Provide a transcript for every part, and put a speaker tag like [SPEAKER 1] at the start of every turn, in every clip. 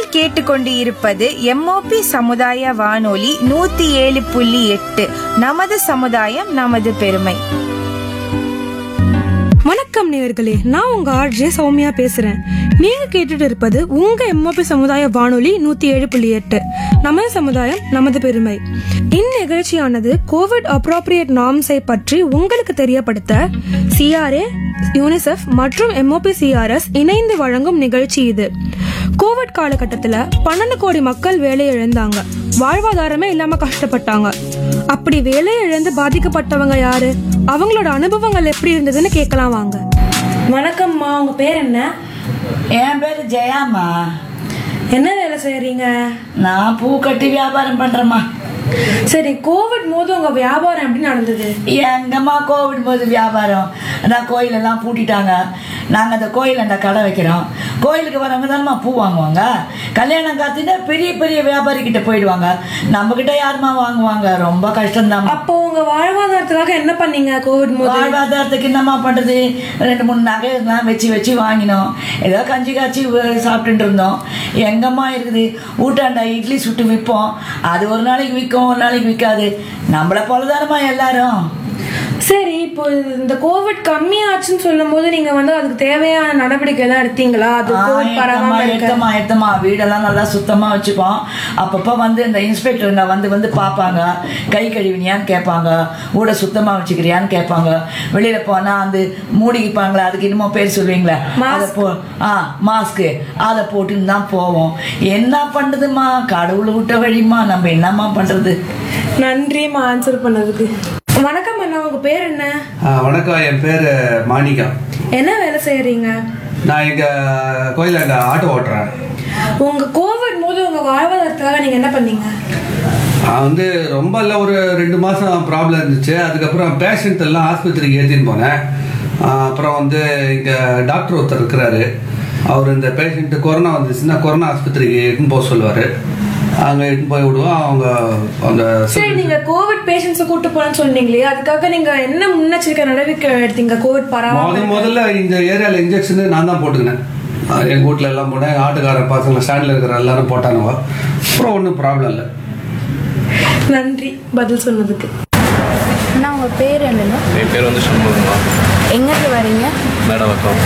[SPEAKER 1] நீங்கள் கேட்டுக்கொண்டு இருப்பது எம்ஓபி சமுதாய வானொலி நூத்தி ஏழு புள்ளி எட்டு நமது சமுதாயம் நமது பெருமை
[SPEAKER 2] வணக்கம் நேயர்களே நான் உங்க ஆர்ஜே சௌமியா பேசுறேன் நீங்க கேட்டுட்டு இருப்பது உங்க எம்ஓபி சமுதாய வானொலி நூத்தி ஏழு புள்ளி எட்டு நமது சமுதாயம் நமது பெருமை இந்நிகழ்ச்சியானது கோவிட் அப்ரோப்ரியேட் நார்ம்ஸை பற்றி உங்களுக்கு தெரியப்படுத்த சிஆர்ஏ யூனிசெஃப் மற்றும் எம்ஓபி சிஆர்எஸ் இணைந்து வழங்கும் நிகழ்ச்சி இது கோவிட் காலகட்டத்துல பன்னெண்டு கோடி மக்கள் வேலை இழந்தாங்க வாழ்வாதாரமே இல்லாம கஷ்டப்பட்டாங்க அப்படி வேலை இழந்து பாதிக்கப்பட்டவங்க யாரு அவங்களோட அனுபவங்கள் எப்படி இருந்ததுன்னு கேட்கலாம் வாங்க வணக்கம்மா உங்க பேர் என்ன
[SPEAKER 3] என் பேரு ஜெயாம்மா
[SPEAKER 2] என்ன வேலை செய்யறீங்க
[SPEAKER 3] நான் பூ கட்டி வியாபாரம் பண்றேம்மா
[SPEAKER 2] சரி கோவிட் போது உங்க வியாபாரம் எப்படி நடந்தது
[SPEAKER 3] எங்கம்மா கோவிட் போது வியாபாரம் அதான் கோயிலெல்லாம் பூட்டிட்டாங்க நாங்கள் அந்த கோயில் அந்த கடை வைக்கிறோம் கோயிலுக்கு வரவங்க தானம்மா பூ வாங்குவாங்க கல்யாணம் காத்தினா பெரிய பெரிய வியாபாரி கிட்ட போயிடுவாங்க நம்ம கிட்ட யாருமா வாங்குவாங்க ரொம்ப கஷ்டம்தான்
[SPEAKER 2] அப்போ உங்க வாழ்வாதாரத்துக்காக என்ன பண்ணீங்க கோவிட் போது
[SPEAKER 3] வாழ்வாதாரத்துக்கு என்னம்மா பண்றது ரெண்டு மூணு நகைலாம் வச்சு வச்சு வாங்கினோம் ஏதோ கஞ்சி காய்ச்சி வ- சாப்பிட்டுட்டு இருந்தோம் எங்கம்மா இருக்குது ஊட்டாண்டா இட்லி சுட்டு விற்போம் அது ஒரு நாளைக்கு விற்கும் ஒரு நாளைக்கு விற்காது நம்மளை போலதானம்மா எல்லாரும்
[SPEAKER 2] சரி இப்போ இந்த கோவிட் கம்மியாச்சுன்னு சொல்லும் போது நீங்க வந்து அதுக்கு தேவையான நடவடிக்கை எல்லாம் எடுத்தீங்களா அது
[SPEAKER 3] ஆ,
[SPEAKER 2] கோவிட்
[SPEAKER 3] எடுத்தம்மா,
[SPEAKER 2] பரவாம இருக்க
[SPEAKER 3] எடுத்தம்மா எடுத்தம்மா வீடெல்லாம் நல்லா சுத்தமா வச்சுப்போம் அப்பப்போ வந்து இந்த இன்ஸ்பெக்டருங்க வந்து வந்து பார்ப்பாங்க கை கழுவினியான்னு கேட்பாங்க ஊட சுத்தமா வச்சுக்கிறியான்னு கேட்பாங்க வெளியில போனா வந்து மூடிப்பாங்களே அதுக்கு இன்னமும் பேர் சொல்லுவீங்களே அதை போ ஆ மாஸ்க்கு அதை போட்டுன்னு தான் போவோம் என்ன பண்ணுதுமா கடவுள் விட்ட வழிமா நம்ம என்னம்மா பண்றது
[SPEAKER 2] நன்றிம்மா ஆன்சர் பண்ணதுக்கு வணக்கம் அண்ணா உங்க பேர் என்ன
[SPEAKER 4] ஆ, வணக்கம் என் பேர் மாணிக்கம்
[SPEAKER 2] என்ன வேலை செய்யறீங்க
[SPEAKER 4] நான் இங்கே கோயிலாண்ட ஆட்டோ ஓட்டுறேன்
[SPEAKER 2] உங்க கோவிட் போது உங்க வாழ்வாதாரத்துக்காக நீங்க என்ன பண்ணீங்க
[SPEAKER 4] நான் வந்து ரொம்ப இல்லை ஒரு ரெண்டு மாதம் ப்ராப்ளம் இருந்துச்சு அதுக்கப்புறம் பேஷண்ட் எல்லாம் ஆஸ்பத்திரிக்கு ஏற்றின்னு போனேன் ஆ, அப்புறம் வந்து இங்கே டாக்டர் ஒருத்தர் இருக்கிறாரு அவர் இந்த பேஷண்ட்டு கொரோனா வந்துச்சுன்னா கொரோனா ஆஸ்பத்திரிக்கு எடுத்துன்னு போக சொல்லுவார் அங்கே எடுத்துன்னு போய் விடுவோம் அவங்க அந்த
[SPEAKER 2] சரி நீங்க கோவிட் பேஷண்ட்ஸ் கூட்டு போறேன்னு சொன்னீங்களே அதுக்காக நீங்க என்ன முன்னெச்சரிக்கை நடவடிக்கை எடுத்தீங்க கோவிட் பரவாம
[SPEAKER 4] முத முதல்ல இந்த ஏரியாவில் இன்ஜெக்ஷனு நான் தான் போட்டுக்கினேன் அஹ் எங்க வீட்ல எல்லாம் போனேன் எங்கள் ஆட்டுக்கார பசங்க ஸ்டாண்டில் இருக்கிற எல்லாரும் போட்டானுங்க அப்புறம் ஒன்றும் ப்ராப்ளம் இல்லை
[SPEAKER 2] நன்றி பதில் சொன்னதுக்கு
[SPEAKER 5] அண்ணா உங்க பேர் என்னன்னா
[SPEAKER 6] என் பேர் வந்து சண்முகமா
[SPEAKER 5] எங்கேருந்து வரீங்க
[SPEAKER 6] மேடவாக்கம்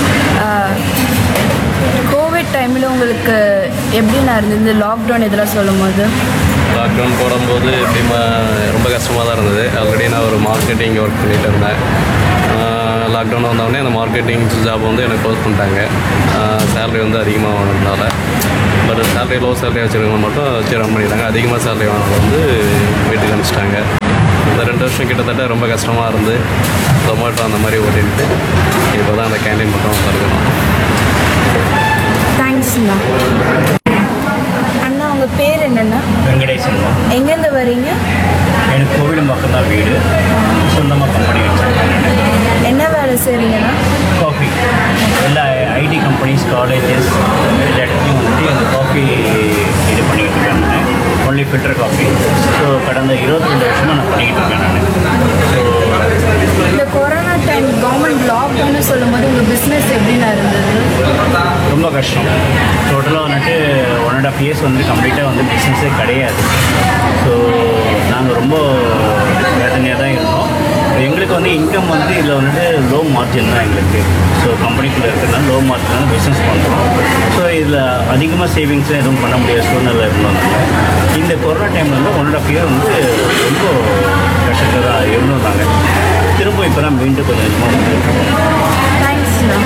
[SPEAKER 5] கோவிட் டைமில் உங்களுக்கு எப்படிண்ணா இருந்தது லாக்டவுன் இதெல்லாம் சொல்லும் போது
[SPEAKER 6] லாக்டவுன் போடும்போது எப்படிமா ரொம்ப கஷ்டமாக தான் இருந்தது ஆல்ரெடி நான் ஒரு மார்க்கெட்டிங் ஒர்க் பண்ணிட்டு இருந்தேன் லாக்டவுன் வந்தோடனே அந்த மார்க்கெட்டிங் ஜாப் வந்து எனக்கு க்ளோஸ் பண்ணிட்டாங்க சேலரி வந்து அதிகமாக வாங்கினதுனால பட் சேலரி லோ சேலரி வச்சுருக்கவங்க மட்டும் வச்சு ரன் பண்ணிட்டாங்க அதிகமாக சேலரி வாங்கினது வந்து வீட்டுக்கு அனுப்பிச்சிட்டாங்க இந்த ரெண்டு வருஷம் கிட்டத்தட்ட ரொம்ப கஷ்டமாக இருந்து டொமேட்டோ அந்த மாதிரி ஓட்டிட்டு இப்போ தான் அந்த கேண்டீன் மட்டும் வந்துருக்கணும்
[SPEAKER 5] தேங்க்ஸ்ண்ணா அண்ணா உங்கள் பேர் என்னண்ணா
[SPEAKER 7] வெங்கடேசன்
[SPEAKER 5] எங்கேருந்து வரீங்க
[SPEAKER 7] எனக்கு கோவிலம்பாக்கம் தான் வீடு சொந்தமாக கம்பெனி வச்சிருக்கேன்
[SPEAKER 5] என்ன வேலை செய்கிறீங்கண்ணா
[SPEAKER 7] காஃபி எல்லா ஐடி கம்பெனிஸ் காலேஜஸ் எல்லா இடத்துலையும் வந்துட்டு அந்த காஃபி இது பண்ணிக்கிட்டு இருக்கேன் நான் ஒன்லி ஃபில்டர் காஃபி ஸோ கடந்த இருபத்தி ரெண்டு வருஷமாக நான் பண்ணிக்கிட்டு இருக்கேன் நான் ஸோ
[SPEAKER 5] இந்த கொரோனா டைம் கவர்மெண்ட் லாக்டவுன்னு சொல்லும் போது உங்கள் பிஸ்னஸ் எப்படிண்ணா இருந்தது
[SPEAKER 7] ரொம்ப கஷ்டம் டோட்டலாக வந்துட்டு ஒன் அண்ட் ஆஃப் இயர்ஸ் வந்து கம்ப்ளீட்டாக வந்து பிஸ்னஸே கிடையாது ஸோ நாங்கள் ரொம்ப வேதனையாக தான் இருந்தோம் எங்களுக்கு வந்து இன்கம் வந்து இதில் வந்துட்டு லோ மார்ஜின் தான் எங்களுக்கு ஸோ கம்பெனிக்குள்ளே இருக்கிறதுனால லோ மார்ஜின் தான் பிஸ்னஸ் பண்ணுறோம் ஸோ இதில் அதிகமாக சேவிங்ஸும் எதுவும் பண்ண முடியாத சூழ்நிலை இருந்தோம் நாங்கள் இந்த கொரோனா டைமில் வந்து ஒன் அண்ட் ஆஃப் இயர் வந்து ரொம்ப கஷ்டத்தில் தான் இருந்தோம் நாங்கள் திரும்ப இப்போ தான் மீண்டும் கொஞ்சம் கொஞ்சமாக வந்துட்டு இருக்கோம்
[SPEAKER 5] தேங்க்ஸ்ண்ணா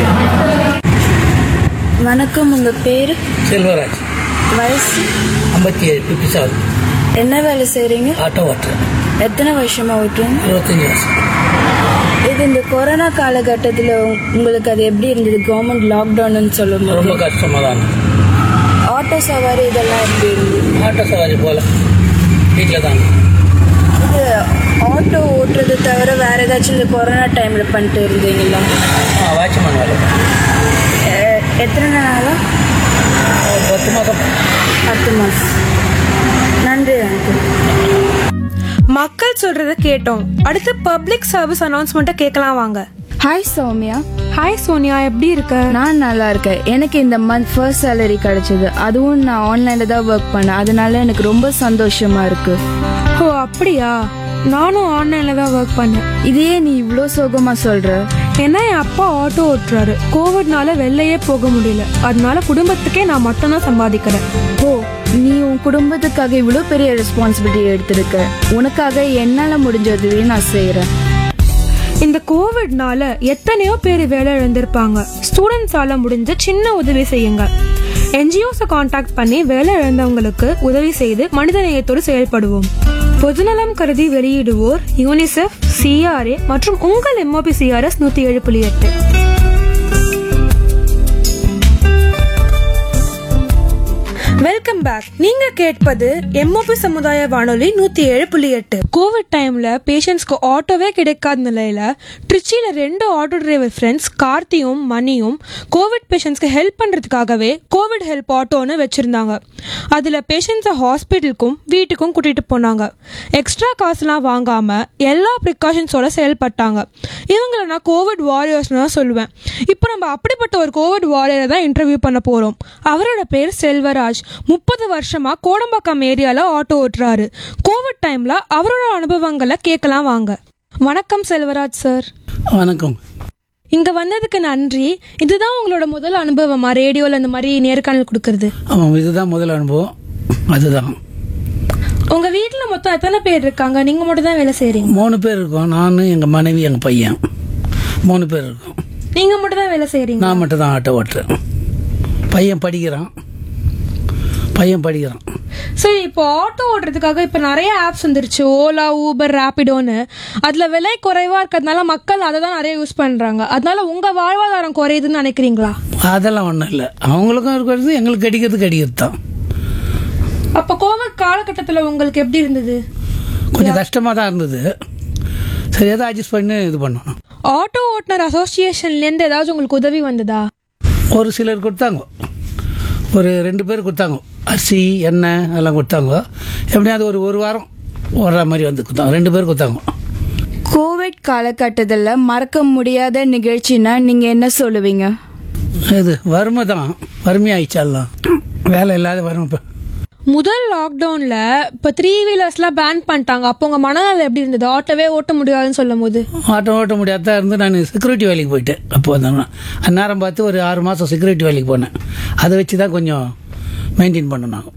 [SPEAKER 5] வணக்கம் உங்கள் பேர்
[SPEAKER 8] செல்வராஜ்
[SPEAKER 5] வயசு
[SPEAKER 8] ஐம்பத்தி ஏழு ஃபிஃப்டி செவன்
[SPEAKER 5] என்ன வேலை செய்கிறீங்க
[SPEAKER 8] ஆட்டோ ஓட்டுறேன்
[SPEAKER 5] எத்தனை வருஷமா ஓட்டுறீங்க
[SPEAKER 8] இருபத்தஞ்சி வருஷம்
[SPEAKER 5] இது இந்த கொரோனா காலகட்டத்தில் உங்களுக்கு அது எப்படி இருந்தது கவர்மெண்ட் லாக்டவுன்னு சொல்லும்
[SPEAKER 8] ரொம்ப
[SPEAKER 5] போது
[SPEAKER 8] கஷ்டமாக தான் இருந்தது.
[SPEAKER 5] ஆட்டோ சவாரி இதெல்லாம் எப்படி இருந்தது
[SPEAKER 8] ஆட்டோ சவாரி போல வீட்டில் தான்
[SPEAKER 5] இது ஆட்டோ ஓட்டுறது தவிர வேற ஏதாச்சும் இந்த கொரோனா டைம்ல பண்ணிட்டு இருந்தீங்களா
[SPEAKER 8] ஆ வாட்ச்மேன் வேலை
[SPEAKER 5] எ- எத்தனை நாளா
[SPEAKER 8] ஒரு பத்து மாதம்
[SPEAKER 5] பத்து மாசம் நன்றி எனக்கு
[SPEAKER 2] மக்கள் சொல்றத கேட்டோம் அடுத்து பப்ளிக் சர்வீஸ் அனௌன்ஸ்மெண்ட்டை கேட்கலாம் வாங்க
[SPEAKER 5] ஹாய் சௌமியா
[SPEAKER 2] ஹாய் சோனியா எப்படி இருக்க
[SPEAKER 5] நான் நல்லா இருக்கேன் எனக்கு இந்த மந்த் ஃபர்ஸ்ட் சேலரி கிடைச்சது அதுவும் நான் ஆன்லைன்ல தான் ஒர்க் பண்ணேன் அதனால எனக்கு ரொம்ப சந்தோஷமா இருக்கு
[SPEAKER 2] ஓ அப்படியா நானும் ஆன்லைன்ல தான் ஒர்க் பண்ணேன்
[SPEAKER 5] இதையே நீ இவ்ளோ சோகமா சொல்ற
[SPEAKER 2] ஏன்னா என் அப்பா ஆட்டோ ஓட்டுறாரு கோவிட்னால வெளிலையே போக முடியல அதனால குடும்பத்துக்கே நான் மட்டும்தான் சம்பாதிக்கிறேன்
[SPEAKER 5] ஓ நீ உன் குடும்பத்துக்காக இவ்வளோ பெரிய ரெஸ்பான்சிபிலிட்டி எடுத்திருக்க உனக்காக என்னால முடிஞ்ச உதவியை நான் செய்யறேன்
[SPEAKER 2] இந்த கோவிட்னால எத்தனையோ பேர் வேலை இழந்திருப்பாங்க ஸ்டூடெண்ட்ஸால முடிஞ்ச சின்ன உதவி செய்யுங்க என்ஜிஓஸை காண்டாக்ட் பண்ணி வேலை இழந்தவங்களுக்கு உதவி செய்து மனிதநேயத்தோடு செயல்படுவோம் பொதுநலம் கருதி வெளியிடுவோர் யூனிசெஃப் சிஆர்ஏ மற்றும் உங்கள் எம்ஓபி சிஆர்எஸ் நூத்தி ஏழு புள்ளி எட்டு வெல்கம் பேக் நீங்க கேட்பது எம்ஓபி சமுதாய வானொலி நூத்தி ஏழு புள்ளி எட்டு கோவிட் டைம்ல பேஷண்ட்ஸ்க்கு ஆட்டோவே கிடைக்காத நிலையில திருச்சியில ரெண்டு ஆட்டோ டிரைவர் ஃப்ரெண்ட்ஸ் கார்த்தியும் மணியும் கோவிட் பேஷண்ட்ஸ்க்கு ஹெல்ப் பண்றதுக்காகவே கோவிட் ஹெல்ப் ஆட்டோன்னு வச்சிருந்தாங்க அதுல பேஷண்ட்ஸை ஹாஸ்பிட்டலுக்கும் வீட்டுக்கும் கூட்டிட்டு போனாங்க எக்ஸ்ட்ரா காசுலாம் வாங்காம எல்லா ப்ரிகாஷன்ஸோட செயல்பட்டாங்க இவங்கள நான் கோவிட் வாரியர்ஸ்னு தான் சொல்லுவேன் இப்போ நம்ம அப்படிப்பட்ட ஒரு கோவிட் வாரியரை தான் இன்டர்வியூ பண்ண போறோம் அவரோட பேர் செல்வராஜ் முப்பது வருஷமா கோடம்பாக்கம் ஏரியால ஆட்டோ ஓட்டுறாரு கோவிட் டைம்ல அவரோட அனுபவங்களை கேட்கலாம் வாங்க வணக்கம் செல்வராஜ் சார்
[SPEAKER 8] வணக்கம்
[SPEAKER 2] இங்க வந்ததுக்கு நன்றி இதுதான் உங்களோட முதல் அனுபவமா ரேடியோல இந்த மாதிரி நேர்காணல் கொடுக்கறது
[SPEAKER 8] ஆமாம் இதுதான் முதல் அனுபவம் அதுதான்
[SPEAKER 2] உங்க வீட்ல மொத்தம் எத்தனை பேர் இருக்காங்க நீங்க மட்டும் தான் வேலை செய்றீங்க
[SPEAKER 8] மூணு பேர் இருக்கோம் நான் எங்கள் மனைவி எங்கள் பையன் மூணு பேர் இருக்கோம்
[SPEAKER 2] நீங்க மட்டும் தான் வேலை செய்றீங்க
[SPEAKER 8] நான் மட்டும் தான் ஆட்டோ ஓட்டுறேன் பையன் படிக்கிறான் பையன் படிக்கிறான்
[SPEAKER 2] சரி இப்போ ஆட்டோ ஓட்டுறதுக்காக இப்போ நிறைய ஆப்ஸ் வந்துருச்சு ஓலா ஊபர் ரேபிடோன்னு அதுல விலை குறைவா இருக்கிறதுனால மக்கள் அதை தான் நிறைய யூஸ் பண்றாங்க அதனால உங்க வாழ்வாதாரம் குறையுதுன்னு நினைக்கிறீங்களா
[SPEAKER 8] அதெல்லாம் ஒன்றும் இல்லை அவங்களுக்கும் இருக்கிறது எங்களுக்கு கிடைக்கிறது கிடைக்கிறது தான்
[SPEAKER 2] அப்ப கோவிட் காலகட்டத்துல உங்களுக்கு எப்படி இருந்தது
[SPEAKER 8] கொஞ்சம் கஷ்டமாக தான் இருந்தது சரி எதாவது அட்ஜஸ்ட் பண்ணி இது பண்ணோம்
[SPEAKER 2] ஆட்டோ ஓட்டுநர் அசோசியேஷன்ல இருந்து ஏதாச்சும் உங்களுக்கு உதவி வந்ததா
[SPEAKER 8] ஒரு சிலர் கொடுத்தாங்க ஒரு ரெண்டு பேர் கொடுத்தாங்க அரிசி எண்ணெய் அதெல்லாம் கொடுத்தாங்க எப்படியாவது ஒரு ஒரு வாரம் ஓடுற மாதிரி வந்து கொடுத்தாங்க ரெண்டு பேர் கொடுத்தாங்க
[SPEAKER 5] கோவிட் காலகட்டத்தில் மறக்க முடியாத நிகழ்ச்சினா நீங்க என்ன சொல்லுவீங்க
[SPEAKER 8] இது வறுமை தான் வறுமையாயிடுச்சாலாம் வேலை இல்லாத வறுமை இப்போ
[SPEAKER 2] முதல் லாக்டவுன்ல இப்ப த்ரீ வீலர்ஸ்லாம் பேன் பண்ணிட்டாங்க அப்போ உங்க மனநிலை எப்படி இருந்தது ஆட்டோவே ஓட்ட முடியாதுன்னு சொல்லும் போது
[SPEAKER 8] ஆட்டோ ஓட்ட முடியாத இருந்து நான் செக்யூரிட்டி வேலைக்கு போயிட்டேன் அப்போ வந்து அந்நேரம் பார்த்து ஒரு ஆறு மாதம் செக்யூரிட்டி வேலைக்கு போனேன் அதை வச்சு தான் கொஞ்சம் மெயின்டைன் பண்ணணும்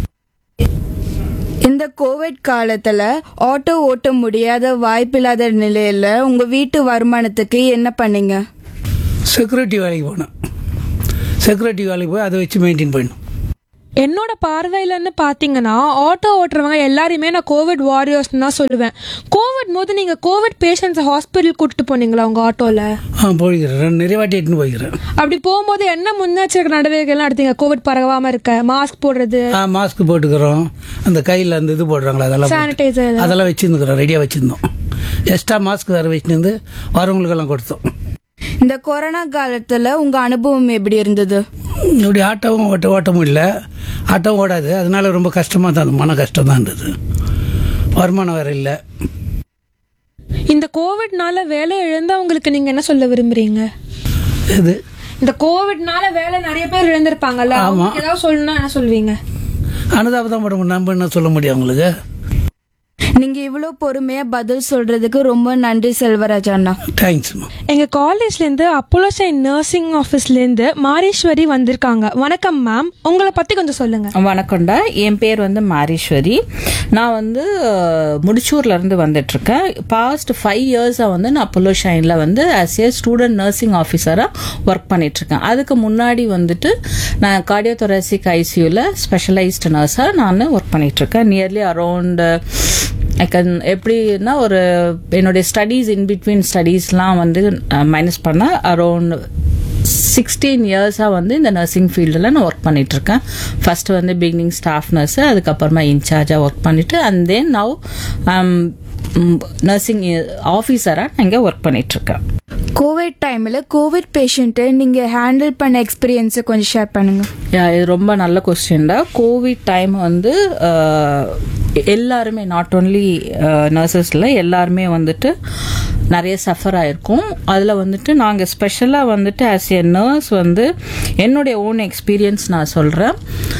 [SPEAKER 5] இந்த கோவிட் காலத்துல ஆட்டோ ஓட்ட முடியாத வாய்ப்பில்லாத நிலையில உங்க வீட்டு வருமானத்துக்கு என்ன பண்ணீங்க
[SPEAKER 8] செக்யூரிட்டி வேலைக்கு போனேன் செக்யூரிட்டி வேலைக்கு போய் அதை வச்சு மெயின்டைன் பண்ணணும்
[SPEAKER 2] என்னோட பார்வையிலன்னு பாத்தீங்கன்னா ஆட்டோ ஓட்டுறவங்க எல்லாரையுமே நான் கோவிட் வாரியர்ஸ்னு தான் சொல்லுவேன் கோவிட் போது நீங்க கோவிட் பேஷண்ட்ஸை ஹாஸ்பிட்டல் கூட்டிட்டு போனீங்களா உங்க ஆட்டோல
[SPEAKER 8] ஆ போய்க்கிறேன் ரெண்டு நிறைய வாட்டி எட்டுன்னு போய்க்கிறேன்
[SPEAKER 2] அப்படி போகும்போது என்ன முன்னெச்சரிக்கை நடவடிக்கைகள்லாம் எடுத்தீங்க கோவிட் பரவாம இருக்க மாஸ்க் போடுறது
[SPEAKER 8] ஆ மாஸ்க் போட்டுக்கிறோம் அந்த கையில் அந்த இது போடுறாங்களா அதெல்லாம் போட்டு-
[SPEAKER 2] சானிடைசர்
[SPEAKER 8] அதெல்லாம் வச்சுருந்துக்கிறோம் ரெடியாக வச்சுருந்தோம் எக்ஸ்ட்ரா மாஸ்க் வேறு வச்சுருந்து வரவங்களுக்கெல்லாம் கொடுத்தோம்
[SPEAKER 5] இந்த கொரோனா காலத்துல உங்க அனுபவம் எப்படி இருந்தது
[SPEAKER 8] இப்படி ஆட்டோவும் ஓட்ட ஓட்ட முடியல ஆட்டோவும் ஓடாது அதனால ரொம்ப கஷ்டமாக தான் இருந்தது. மன கஷ்டம் தான் இருந்தது வருமானம் வேறு இல்லை
[SPEAKER 2] இந்த கோவிட்னால வேலை இழந்தவங்களுக்கு நீங்க என்ன சொல்ல விரும்புறீங்க
[SPEAKER 8] இது
[SPEAKER 2] இந்த கோவிட்னால வேலை நிறைய பேர் இழந்திருப்பாங்கல்ல அவங்களுக்கு ஏதாவது சொல்லணும்னா என்ன சொல்வீங்க
[SPEAKER 8] அனுதாபம் பட முடியும் நம்ம என்ன சொல்ல முடியும் அவங்களுக்கு
[SPEAKER 5] நீங்க இவ்வளவு பொறுமையா பதில் சொல்றதுக்கு ரொம்ப நன்றி செல்வராஜ் அண்ணா
[SPEAKER 8] தேங்க்ஸ்மா
[SPEAKER 2] எங்க காலேஜ்ல இருந்து அப்போலோ சைன் நர்சிங் ஆபீஸ்ல இருந்து மாரீஸ்வரி வந்திருக்காங்க வணக்கம் மேம் உங்களை பத்தி கொஞ்சம் சொல்லுங்க
[SPEAKER 9] வணக்கம்டா என் பேர் வந்து மாரீஸ்வரி நான் வந்து அஹ், முடிச்சூர்ல இருந்து வந்துட்டு இருக்கேன் பாஸ்ட் ஃபைவ் இயர்ஸாக வந்து நான் அப்போலோ ஷைனில் வந்து ஆஸ் ஏ ஸ்டூடெண்ட் நர்சிங் ஆஃபீஸராக ஒர்க் பண்ணிட்டு இருக்கேன் அதுக்கு முன்னாடி வந்துட்டு நான் கார்டியோதொராசிக் ஐசியூவில் ஸ்பெஷலைஸ்டு நர்ஸாக நான் ஒர்க் பண்ணிட்டு இருக்கேன் நியர்லி அரௌண்ட் ஐ கேன் எப்படின்னா ஒரு என்னுடைய ஸ்டடீஸ் இன் பிட்வீன் ஸ்டடீஸ்லாம் வந்து மைனஸ் பண்ண அரௌண்ட் சிக்ஸ்டீன் இயர்ஸாக வந்து இந்த நர்சிங் ஃபீல்டில் நான் ஒர்க் பண்ணிட்டு இருக்கேன் ஃபர்ஸ்ட் வந்து பிகினிங் ஸ்டாஃப் நர்ஸு அதுக்கப்புறமா இன்சார்ஜாக ஒர்க் பண்ணிட்டு அண்ட் தென் நவ் நர்சிங் ஆஃபீஸராக நான் இங்கே ஒர்க் பண்ணிட்டு இருக்கேன்
[SPEAKER 5] கோவிட் டைம்ல கோவிட் பேஷண்ட்டை நீங்க ஹேண்டில் பண்ண எக்ஸ்பீரியன்ஸை கொஞ்சம் ஷேர் பண்ணுங்க
[SPEAKER 9] Yeah, இது ரொம்ப நல்ல கொஸ்டின் தான் கோவிட் டைம் வந்து அஹ், எல்லாருமே நாட் ஓன்லி நர்சஸில் எல்லாருமே வந்துட்டு நிறைய சஃபர் ஆயிருக்கும் அதில் வந்துட்டு நாங்கள் ஸ்பெஷலாக வந்துட்டு ஆஸ் எ நர்ஸ் வந்து என்னுடைய ஓன் எக்ஸ்பீரியன்ஸ் நான் சொல்கிறேன்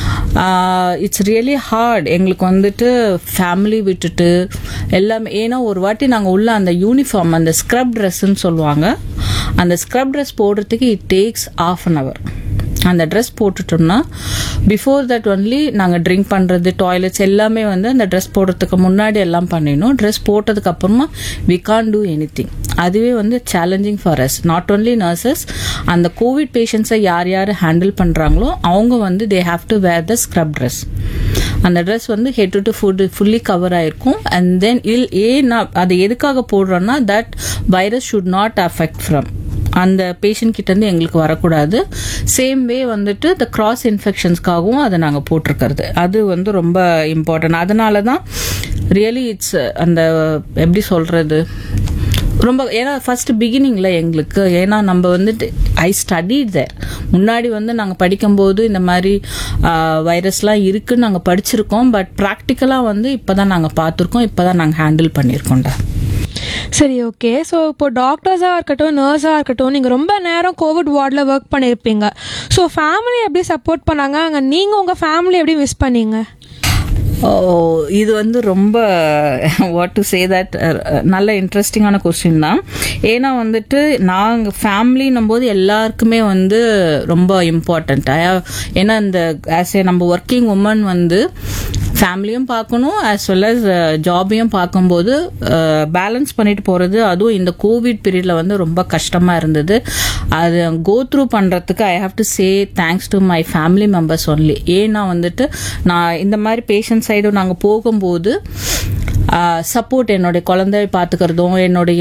[SPEAKER 9] இட்ஸ் ரியலி ஹார்ட் எங்களுக்கு வந்துட்டு ஃபேமிலி விட்டுட்டு எல்லாமே ஏன்னா ஒரு வாட்டி நாங்கள் உள்ள அந்த யூனிஃபார்ம் அந்த ஸ்க்ரப் ட்ரெஸ்ன்னு சொல்லுவாங்க அந்த ஸ்க்ரப் ட்ரெஸ் போடுறதுக்கு it takes half an hour அந்த ட்ரெஸ் போட்டுட்டோம்னா பிஃபோர் தட் ஒன்லி நாங்கள் ட்ரிங்க் பண்ணுறது டாய்லெட்ஸ் எல்லாமே வந்து அந்த ட்ரெஸ் போடுறதுக்கு முன்னாடி எல்லாம் பண்ணிடணும் ட்ரெஸ் போட்டதுக்கு அப்புறமா வி கான் டூ எனி அதுவே வந்து challenging for us not only nurses அந்த கோவிட் பேஷண்ட்ஸை யார் யார் ஹேண்டில் பண்ணுறாங்களோ அவங்க வந்து they have to wear the scrub dress அந்த ட்ரெஸ் வந்து head to foot fully cover ஆயிருக்கும் அண்ட் தென் இல் ஏன்னா அது எதுக்காக போடுறோன்னா that virus should not affect from அந்த பேஷண்ட் கிட்ட இருந்து எங்களுக்கு வரக்கூடாது சேம் வே வந்துட்டு இந்த கிராஸ் இன்ஃபெக்ஷன்ஸ்க்காகவும் அதை நாங்கள் போட்டிருக்கிறது அது வந்து ரொம்ப இம்பார்ட்டன்ட் அதனால தான் ரியலி இட்ஸ் அந்த எப்படி சொல்றது ரொம்ப ஏன்னா ஃபர்ஸ்ட் பிகினிங்ல எங்களுக்கு ஏன்னா நம்ம வந்துட்டு ஐ ஸ்டடிட் தேர் முன்னாடி வந்து நாங்கள் படிக்கும்போது இந்த மாதிரி வைரஸ்லாம் இருக்குன்னு நாங்கள் படிச்சிருக்கோம் பட் ப்ராக்டிக்கலாக வந்து இப்போ தான் நாங்கள் பார்த்துருக்கோம் இப்போ தான் நாங்கள் ஹேண்டில் பண்ணியிருக்கோம்டா
[SPEAKER 2] சரி ஓகே ஸோ இப்போ டாக்டர்ஸாக இருக்கட்டும் நர்ஸாக இருக்கட்டும் நீங்கள் ரொம்ப நேரம் கோவிட் வார்டில் ஒர்க் பண்ணியிருப்பீங்க ஸோ ஃபேமிலி எப்படி சப்போர்ட் பண்ணாங்க அங்கே நீங்கள் உங்கள் ஃபேமிலி எப்படி மிஸ் பண்ணீங்க
[SPEAKER 9] ஓ இது வந்து ரொம்ப வாட் டு சே தட் நல்ல இன்ட்ரெஸ்டிங்கான கொஸ்டின் தான் ஏன்னா வந்துட்டு நாங்கள் ஃபேமிலின்னும் போது எல்லாருக்குமே வந்து ரொம்ப இம்பார்ட்டண்ட் ஏன்னா இந்த ஆஸ் ஏ நம்ம ஒர்க்கிங் உமன் வந்து ஃபேமிலியும் பார்க்கணும் ஆஸ் வெல் அஸ் ஜாபையும் பார்க்கும்போது பேலன்ஸ் பண்ணிட்டு போகிறது அதுவும் இந்த கோவிட் பீரியடில் வந்து ரொம்ப கஷ்டமாக இருந்தது அது கோ த்ரூ பண்ணுறதுக்கு I have to say thanks to my family members only ஏன்னா வந்துட்டு நான் இந்த மாதிரி பேஷண்ட் சைடு நாங்கள் போகும்போது சப்போர்ட் என்னுடைய குழந்தை பார்த்துக்கிறதும் என்னுடைய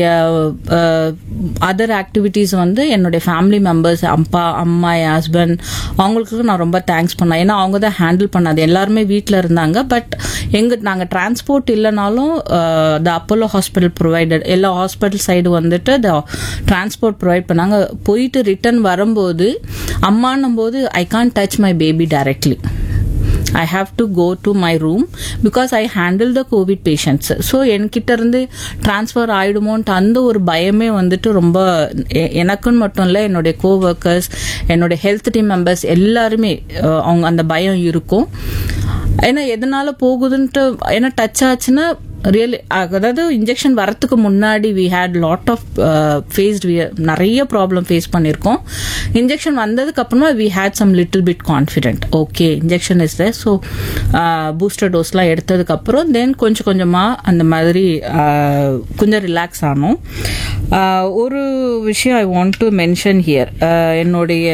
[SPEAKER 9] அதர் ஆக்டிவிட்டீஸ் வந்து என்னுடைய ஃபேமிலி மெம்பர்ஸ் அப்பா அம்மா என் ஹஸ்பண்ட் அவங்களுக்கு நான் ரொம்ப தேங்க்ஸ் பண்ணேன் ஏன்னா அவங்க தான் ஹேண்டில் பண்ணாது எல்லாருமே வீட்டில் இருந்தாங்க பட் எங்க நாங்கள் டிரான்ஸ்போர்ட் இல்லைனாலும் த அப்போலோ ஹாஸ்பிட்டல் ப்ரொவைடட் எல்லா ஹாஸ்பிட்டல் சைடு வந்துட்டு த டிரான்ஸ்போர்ட் ப்ரொவைட் பண்ணாங்க போயிட்டு ரிட்டர்ன் வரும்போது அம்மான்னும் போது I can't touch my baby directly I have to go to my room because I handle the COVID patients so என்கிட்ட இருந்து டிரான்ஸ்ஃபர் ஆயிடுமோன்ட்டு அந்த ஒரு பயமே வந்துட்டு ரொம்ப எ- எனக்குன்னு மட்டும் இல்லை என்னுடைய கோ ஒர்க்கர்ஸ் என்னுடைய ஹெல்த் டீம் மெம்பர்ஸ் எல்லாருமே அஹ், அவங்க அந்த பயம் இருக்கும் ஏன்னா எதனால போகுதுன்ட்டு ஏன்னா டச் ஆச்சுன்னா ரியலி அதாவது இன்ஜெக்ஷன் வரத்துக்கு முன்னாடி we had lot of faced நிறைய ப்ராப்ளம் ஃபேஸ் பண்ணியிருக்கோம் இன்ஜெக்ஷன் வந்ததுக்கு அப்புறமா we had some little bit confident okay injection is there so booster டோஸ்லாம் எடுத்ததுக்கு அப்புறம் தென் கொஞ்சம் கொஞ்சமாக அந்த மாதிரி uh, கொஞ்சம் ரிலாக்ஸ் ஆனோம் Uh, ஒரு விஷயம் I want to mention here என்னுடைய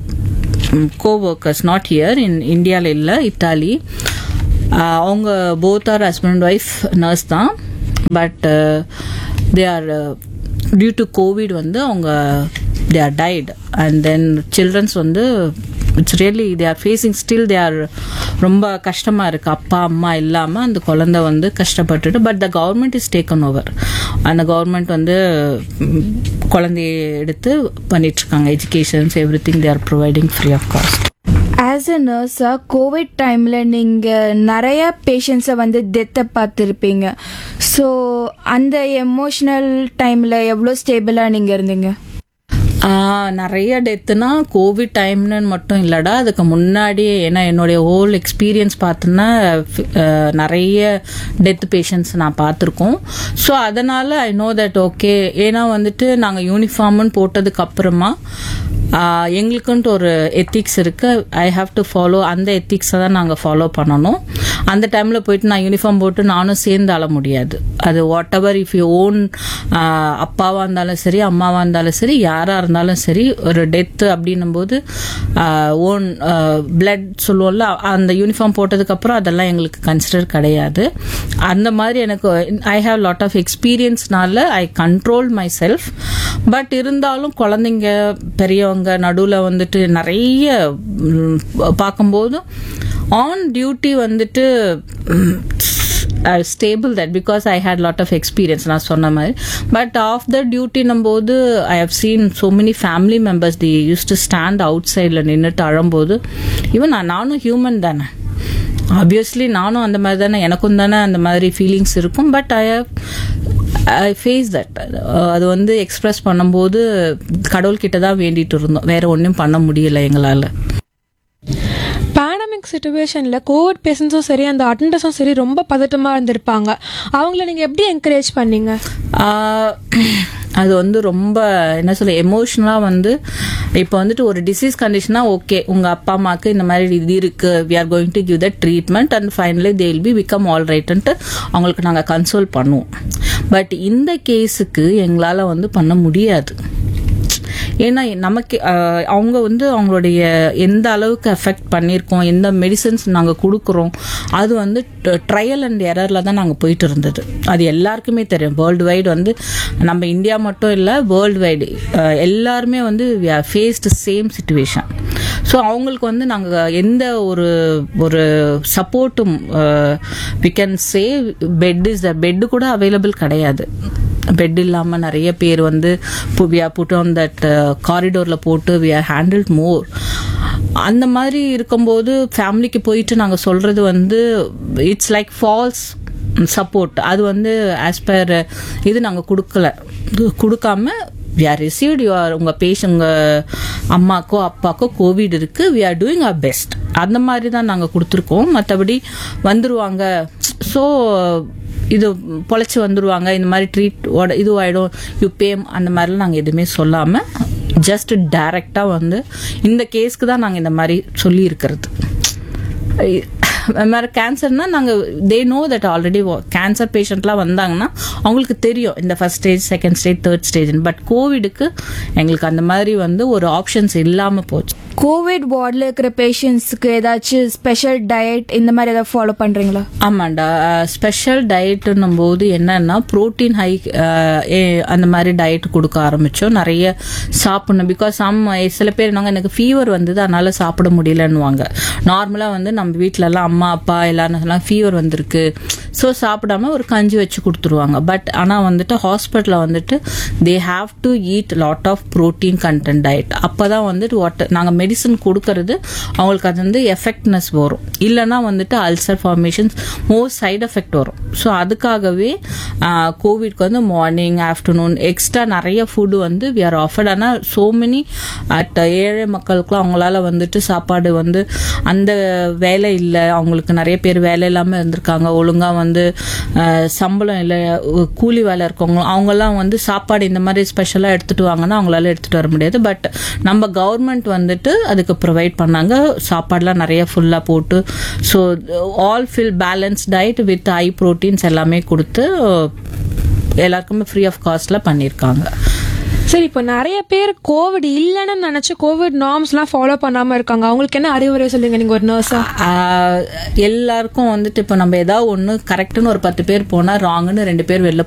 [SPEAKER 9] co workers not here in இந்தியாவில் இல்லை இத்தாலி ஆஹ் அவங்க both are husband wife nurse தான் but they are due to COVID வந்து அவங்க they are died and then childrens வந்து it's really they are facing still they are ரொம்ப கஷ்டமாக இருக்குது அப்பா அம்மா இல்லாமல் அந்த குழந்தை வந்து கஷ்டப்பட்டுட்டு but the government is taken over அந்த கவர்மெண்ட் வந்து ம், குழந்தைய எடுத்து பண்ணிட்டுருக்காங்க educations everything they are providing free of cost
[SPEAKER 5] as a நர்ஸாக கோவிட் டைமில் நீங்கள் நிறைய பேஷண்ட்ஸை வந்து டெத்தை பார்த்துருப்பீங்க ஸோ அந்த எமோஷ்னல் டைமில் எவ்வளோ ஸ்டேபிளாக நீங்கள் இருந்தீங்க
[SPEAKER 9] ஆ, நிறைய டெத்துனா கோவிட் டைம்னு மட்டும் இல்லடா அதுக்கு முன்னாடியே ஏன்னா என்னுடைய ஹோல் எக்ஸ்பீரியன்ஸ் பார்த்தோன்னா நிறைய டெத் பேஷண்ட்ஸ் நான் பார்த்துருக்கோம் ஸோ அதனால ஐ நோ தட் ஓகே ஏன்னா வந்துட்டு நாங்கள் யூனிஃபார்ம்னு போட்டதுக்கு அப்புறமா ஆ, எங்களுக்குன்ட்டு ஒரு எத்திக்ஸ் இருக்கு ஐ ஹாவ் டு ஃபாலோ அந்த எத்திக்ஸை தான் நாங்கள் ஃபாலோ பண்ணணும் அந்த டைமில் போயிட்டு நான் யூனிஃபார்ம் போட்டு நானும் சேர்ந்து அழ முடியாது அது whatever if you own அப்பாவாக இருந்தாலும் சரி அம்மாவாக இருந்தாலும் சரி யாராக இருந்தாலும் சரி ஒரு டெத்து அப்படின்னும் போது ஓன் பிளட் சொல்லுவோம்ல அந்த யூனிஃபார்ம் போட்டதுக்கப்புறம் அதெல்லாம் எங்களுக்கு கன்சிடர் கிடையாது அந்த மாதிரி எனக்கு ஐ ஹாவ் லாட் ஆஃப் எக்ஸ்பீரியன்ஸ்னால I control myself but இருந்தாலும் குழந்தைங்க பெரியவங்க நடுவில் வந்துட்டு நிறைய ம், பார்க்கும்போது ஆன் டியூட்டி வந்துட்டு stable that because I had lot of experience நான் சொன்ன மாதிரி பட் ஆஃப் த டியூட்டினும் போது I have seen so many family members the use to stand out சைடில் நின்றுட்டு அழும்போது ஈவன் நான் நானும் ஹியூமன் தானே ஆப்வியஸ்லி நானும் அந்த மாதிரி தானே எனக்கும் தானே அந்த மாதிரி ஃபீலிங்ஸ் இருக்கும் but I I face that அது வந்து எக்ஸ்பிரஸ் பண்ணும்போது கடவுள்கிட்ட தான் வேண்டிட்டு இருந்தோம் வேற ஒன்றும் பண்ண முடியல எங்களால்
[SPEAKER 2] பேண்டமிக் சுச்சுவேஷனில் கோவிட் பேஷண்ட்ஸும் சரி அந்த அட்டண்டர்ஸும் சரி ரொம்ப பதட்டமாக இருந்திருப்பாங்க அவங்கள நீங்கள் எப்படி என்கரேஜ் பண்ணீங்க
[SPEAKER 9] ஆஹ் அது வந்து ரொம்ப என்ன சொல்ல எமோஷ்னலாக வந்து இப்போ வந்துட்டு ஒரு டிசீஸ் கண்டிஷனா ஓகே உங்கள் அப்பா அம்மாவுக்கு இந்த மாதிரி இது இருக்கு we are going to give the treatment and finally they will be become all ரைட்டுன்ட்டு அவங்களுக்கு நாங்கள் கன்சோல் பண்ணுவோம் பட் இந்த கேஸுக்கு எங்களால் வந்து பண்ண முடியாது ஏன்னா நமக்கு அஹ், அவங்க வந்து அவங்களுடைய எந்த அளவுக்கு எஃபெக்ட் பண்ணியிருக்கோம் எந்த மெடிசன்ஸ் நாங்கள் கொடுக்குறோம் அது வந்து ட்ரையல் அண்ட் எரரில் தான் நாங்கள் போயிட்டு இருந்தது அது எல்லாருக்குமே தெரியும் வேர்ல்டு வைடு வந்து நம்ம இந்தியா மட்டும் இல்லை வேர்ல்டு வைடு எல்லாருமே வந்து ஃபேஸ்டு சேம் சுச்சுவேஷன் ஸோ அவங்களுக்கு வந்து நாங்கள் எந்த ஒரு ஒரு சப்போர்ட்டும் we can say bed is the bed கூட அவைலபிள் கிடையாது பெட் இல்லாமல் நிறைய பேர் வந்து we are put on that காரிடோரில் போட்டு வி ஆர் ஹேண்டில் மோர் அந்த மாதிரி இருக்கும்போது ஃபேமிலிக்கு போயிட்டு நாங்கள் சொல்கிறது வந்து இட்ஸ் லைக் ஃபால்ஸ் சப்போர்ட் அது வந்து ஆஸ் பர் இது நாங்கள் கொடுக்கல கொடுக்காம வி ஆர் ரிசீவ்ட் யுவர் உங்கள் பேஷண்ட் உங்கள் அம்மாக்கோ அப்பாக்கோ கோவிட் இருக்குது we are doing our best அந்த மாதிரி தான் நாங்கள் கொடுத்துருக்கோம் மற்றபடி வந்துருவாங்க ஸோ இது பொழைச்சி வந்துருவாங்க இந்த மாதிரி ட்ரீட் இதுவாயிடும் யூ பேம் அந்த மாதிரிலாம் நாங்கள் எதுவுமே சொல்லாமல் ஜஸ்ட் டைரெக்டாக வந்து இந்த கேஸ்க்கு தான் நாங்கள் இந்த மாதிரி சொல்லியிருக்கிறது மாதிரி கேன்சர்னா நாங்கள் they know that already cancer பேஷண்ட்லாம் வந்தாங்கன்னா அவங்களுக்கு தெரியும் இந்த first stage second stage third stage but கோவிடுக்கு எங்களுக்கு அந்த மாதிரி வந்து ஒரு ஆப்ஷன்ஸ் இல்லாமல் போச்சு
[SPEAKER 5] கோவிட் வார்டில் இருக்கிற பேஷண்ட்ஸுக்கு ஏதாச்சும் ஸ்பெஷல் டயட் இந்த மாதிரி ஏதாவது ஃபாலோ பண்ணுறீங்களா
[SPEAKER 9] ஆமாண்டா ஸ்பெஷல் டயட்டுன்னும் போது என்னன்னா ப்ரோட்டீன் ஹை அந்த மாதிரி டயட் கொடுக்க ஆரம்பித்தோம் நிறைய சாப்பிடணும் பிகாஸ் சம் சில பேர் நாங்கள் எனக்கு ஃபீவர் வந்தது அதனால சாப்பிட முடியலன்னுவாங்க நார்மலாக வந்து நம்ம வீட்டிலலாம் அம்மா அப்பா எல்லாரும் ஃபீவர் வந்திருக்கு ஸோ சாப்பிடாம ஒரு கஞ்சி வச்சு கொடுத்துருவாங்க பட் ஆனால் வந்துட்டு ஹாஸ்பிட்டலில் வந்துட்டு they have to eat lot of protein content diet அப்போ தான் வந்துட்டு வாட் நாங்கள் மெடிசன் கொடுக்கறது அவங்களுக்கு அது வந்து எஃபெக்ட்னஸ் வரும் இல்லைன்னா வந்துட்டு ulcer formations more side effect வரும் ஸோ அதுக்காகவே கோவிட்க்கு வந்து மார்னிங் ஆஃப்டர்நூன் எக்ஸ்ட்ரா நிறைய ஃபுட்டு வந்து வி ஆர் ஆஃபர்ட் ஆனால் சோ மெனி அட் ஏழை மக்களுக்குலாம் அவங்களால வந்துட்டு சாப்பாடு வந்து அந்த வேலை இல்லை அவங்களுக்கு நிறைய பேர் வேலை இல்லாமல் இருந்திருக்காங்க ஒழுங்காக வந்து அஹ், சம்பளம் இல்லை கூலி வேலை இருக்கவங்க அவங்கெல்லாம் வந்து சாப்பாடு இந்த மாதிரி ஸ்பெஷலாக எடுத்துட்டு வாங்கன்னா அவங்களால எடுத்துட்டு வர முடியாது பட் நம்ம கவர்மெண்ட் வந்துட்டு அதுக்கு ப்ரொவைட் பண்ணாங்க சாப்பாடுலாம் நிறைய ஃபுல்லாக போட்டு so all full balance diet with high proteins எல்லாமே கொடுத்து எல்லாருக்குமே ஃப்ரீ ஆஃப் காஸ்ட்ல பண்ணியிருக்காங்க
[SPEAKER 2] சரி இப்போ நிறைய பேர் கோவிட் இல்லைன்னு நினச்சி கோவிட் நார்ம்ஸ்லாம் ஃபாலோ பண்ணாமல் இருக்காங்க அவங்களுக்கு என்ன அறிவுரை சொல்லுங்க நீங்கள் ஒரு நர்ஸா
[SPEAKER 9] ஆஹ் எல்லாருக்கும் வந்துட்டு இப்போ நம்ம ஏதாவது ஒன்று கரெக்டுன்னு ஒரு பத்து பேர் போனால் ராங்குன்னு ரெண்டு பேர் வெளில